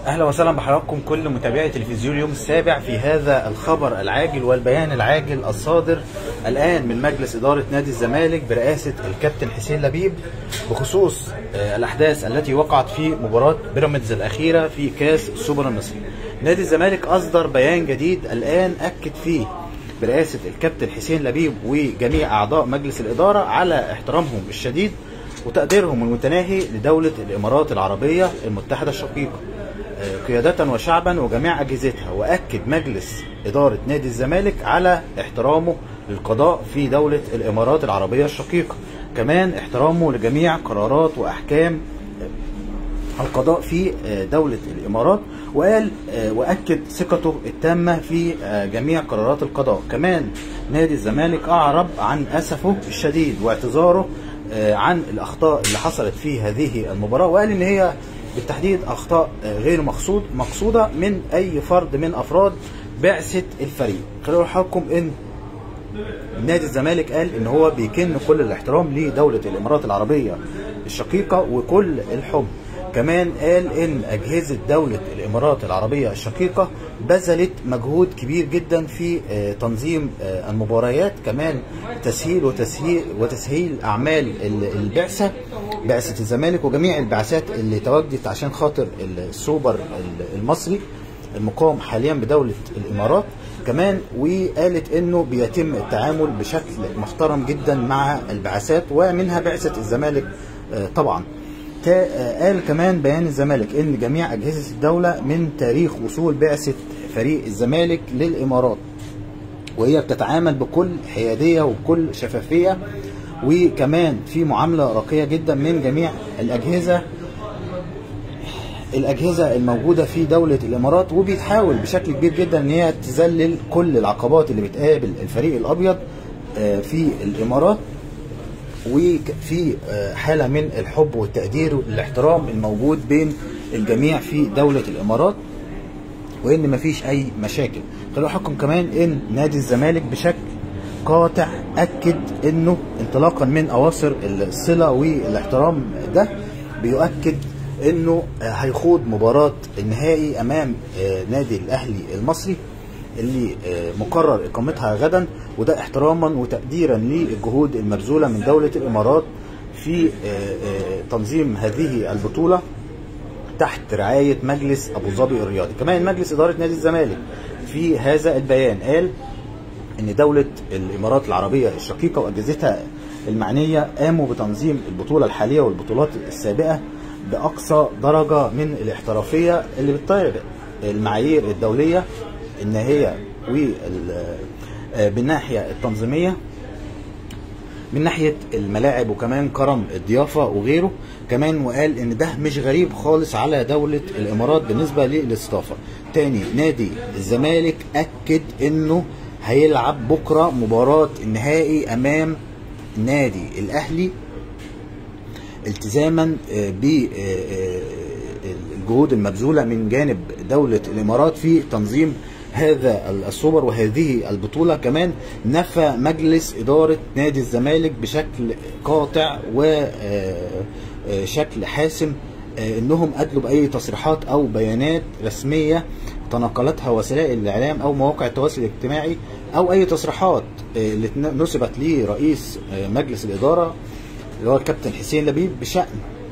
اهلا وسهلا بحضراتكم كل متابعي تلفزيون اليوم السابع في هذا الخبر العاجل والبيان العاجل الصادر الان من مجلس اداره نادي الزمالك برئاسه الكابتن حسين لبيب بخصوص آه، الاحداث التي وقعت في مباراه بيراميدز الاخيره في كاس السوبر المصري. نادي الزمالك اصدر بيان جديد الان اكد فيه برئاسه الكابتن حسين لبيب وجميع اعضاء مجلس الاداره على احترامهم الشديد وتقديرهم المتناهي لدوله الامارات العربيه المتحده الشقيقه. قيادة وشعبا وجميع أجهزتها وأكد مجلس إدارة نادي الزمالك على احترامه للقضاء في دولة الإمارات العربية الشقيقة كمان احترامه لجميع قرارات وأحكام القضاء في دولة الإمارات وقال وأكد ثقته التامة في جميع قرارات القضاء كمان نادي الزمالك أعرب عن أسفه الشديد واعتذاره عن الأخطاء اللي حصلت في هذه المباراة وقال إن هي بالتحديد اخطاء غير مقصود مقصوده من اي فرد من افراد بعثه الفريق خلينا نحكم ان نادي الزمالك قال ان هو بيكن كل الاحترام لدوله الامارات العربيه الشقيقه وكل الحب كمان قال ان اجهزه دوله الامارات العربيه الشقيقه بذلت مجهود كبير جدا في تنظيم المباريات كمان تسهيل وتسهيل وتسهيل اعمال البعثه بعثه الزمالك وجميع البعثات اللي تواجدت عشان خاطر السوبر المصري المقام حاليا بدوله الامارات كمان وقالت انه بيتم التعامل بشكل محترم جدا مع البعثات ومنها بعثه الزمالك طبعا قال كمان بيان الزمالك ان جميع اجهزه الدوله من تاريخ وصول بعثه فريق الزمالك للامارات وهي بتتعامل بكل حياديه وبكل شفافيه وكمان في معامله راقيه جدا من جميع الاجهزه الاجهزه الموجوده في دوله الامارات وبتحاول بشكل كبير جدا ان هي تذلل كل العقبات اللي بتقابل الفريق الابيض في الامارات وفي حالة من الحب والتقدير والاحترام الموجود بين الجميع في دولة الإمارات وإن مفيش أي مشاكل خلينا أحكم كمان إن نادي الزمالك بشكل قاطع أكد إنه انطلاقا من أواصر الصلة والاحترام ده بيؤكد إنه هيخوض مباراة النهائي أمام نادي الأهلي المصري اللي مقرر اقامتها غدا وده احتراما وتقديرا للجهود المبذوله من دوله الامارات في تنظيم هذه البطوله تحت رعايه مجلس ابو ظبي الرياضي كمان مجلس اداره نادي الزمالك في هذا البيان قال ان دوله الامارات العربيه الشقيقه واجهزتها المعنيه قاموا بتنظيم البطوله الحاليه والبطولات السابقه باقصى درجه من الاحترافيه اللي بتطابق المعايير الدوليه ان هي بالناحيه التنظيميه من ناحيه الملاعب وكمان كرم الضيافه وغيره كمان وقال ان ده مش غريب خالص على دوله الامارات بالنسبه للاستضافه تاني نادي الزمالك اكد انه هيلعب بكره مباراه النهائي امام نادي الاهلي التزاما بالجهود المبذوله من جانب دوله الامارات في تنظيم هذا السوبر وهذه البطولة كمان نفى مجلس إدارة نادي الزمالك بشكل قاطع وشكل حاسم انهم ادلوا باي تصريحات او بيانات رسميه تناقلتها وسائل الاعلام او مواقع التواصل الاجتماعي او اي تصريحات اللي نسبت لرئيس مجلس الاداره اللي هو الكابتن حسين لبيب بشان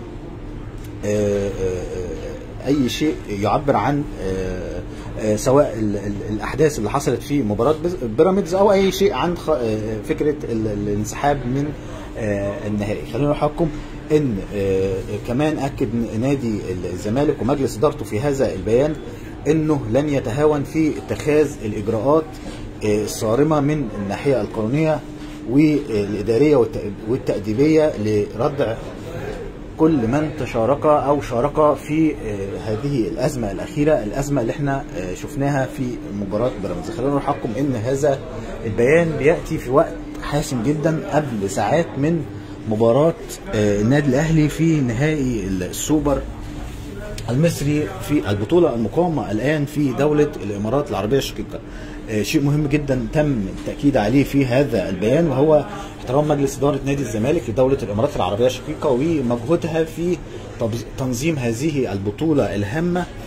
اي شيء يعبر عن سواء الاحداث اللي حصلت في مباراه بيراميدز او اي شيء عن فكره الانسحاب من النهائي خلينا نحكم ان كمان اكد نادي الزمالك ومجلس ادارته في هذا البيان انه لن يتهاون في اتخاذ الاجراءات الصارمه من الناحيه القانونيه والاداريه والتاديبيه لردع كل من تشارك او شارك في هذه الازمه الاخيره الازمه اللي احنا شفناها في مباراه بيراميدز خلينا نحكم ان هذا البيان بياتي في وقت حاسم جدا قبل ساعات من مباراه النادي الاهلي في نهائي السوبر المصري في البطولة المقامة الآن في دولة الإمارات العربية الشقيقة شيء مهم جدا تم التأكيد عليه في هذا البيان وهو احترام مجلس إدارة نادي الزمالك لدولة الإمارات العربية الشقيقة ومجهودها في تنظيم هذه البطولة الهامة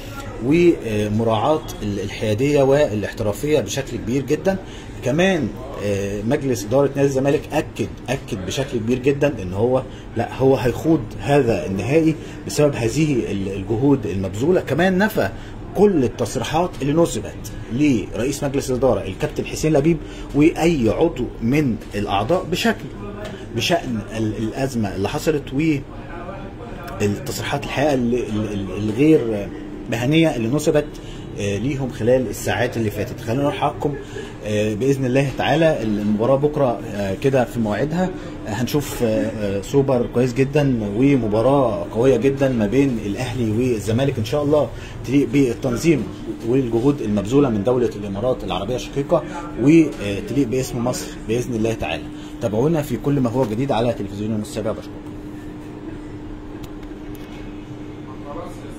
ومراعاه الحياديه والاحترافيه بشكل كبير جدا كمان آه، مجلس اداره نادي الزمالك اكد اكد بشكل كبير جدا ان هو لا هو هيخوض هذا النهائي بسبب هذه الجهود المبذوله كمان نفى كل التصريحات اللي نسبت لرئيس مجلس الاداره الكابتن حسين لبيب واي عضو من الاعضاء بشكل بشان ال- الازمه اللي حصلت والتصريحات الحقيقه ال- ال- الغير مهنيه اللي نسبت آه، ليهم خلال الساعات اللي فاتت خلينا نروح حقكم آه، باذن الله تعالى المباراه بكره آه، كده في موعدها آه، هنشوف آه، آه، سوبر كويس جدا ومباراه قويه جدا ما بين الاهلي والزمالك ان شاء الله تليق بالتنظيم والجهود المبذوله من دوله الامارات العربيه الشقيقه وتليق باسم مصر باذن الله تعالى تابعونا في كل ما هو جديد على تلفزيون السابع بشكركم